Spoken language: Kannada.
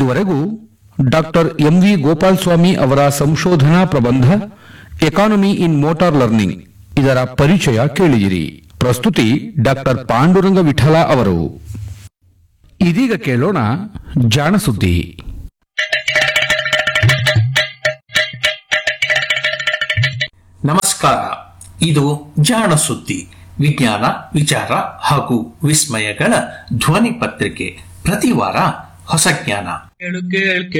ಇದುವರೆಗೂ doctor M V Gopal Swamy ಅವರ ಸಂಶೋಧನಾ ಪ್ರಬಂಧ ಎಕಾನಮಿ ಇನ್ ಮೋಟಾರ್ ಲರ್ನಿಂಗ್ ಇದರ ಪರಿಚಯ ಕೇಳಿದಿರಿ ಪ್ರಸ್ತುತಿ ಡಾಕ್ಟರ್ ಪಾಂಡುರಂಗ ವಿಠಲ ಅವರು ಇದೀಗ ಕೇಳೋಣ ಜಾಣಸುದ್ದಿ ನಮಸ್ಕಾರ ಇದು ಜಾಣ ಸುದ್ದಿ ವಿಜ್ಞಾನ ವಿಚಾರ ಹಾಗೂ ವಿಸ್ಮಯಗಳ ಧ್ವನಿ ಪತ್ರಿಕೆ ಪ್ರತಿ ವಾರ ಹೊಸ ಜ್ಞಾನ ಕೇಳು ಕೇಳ್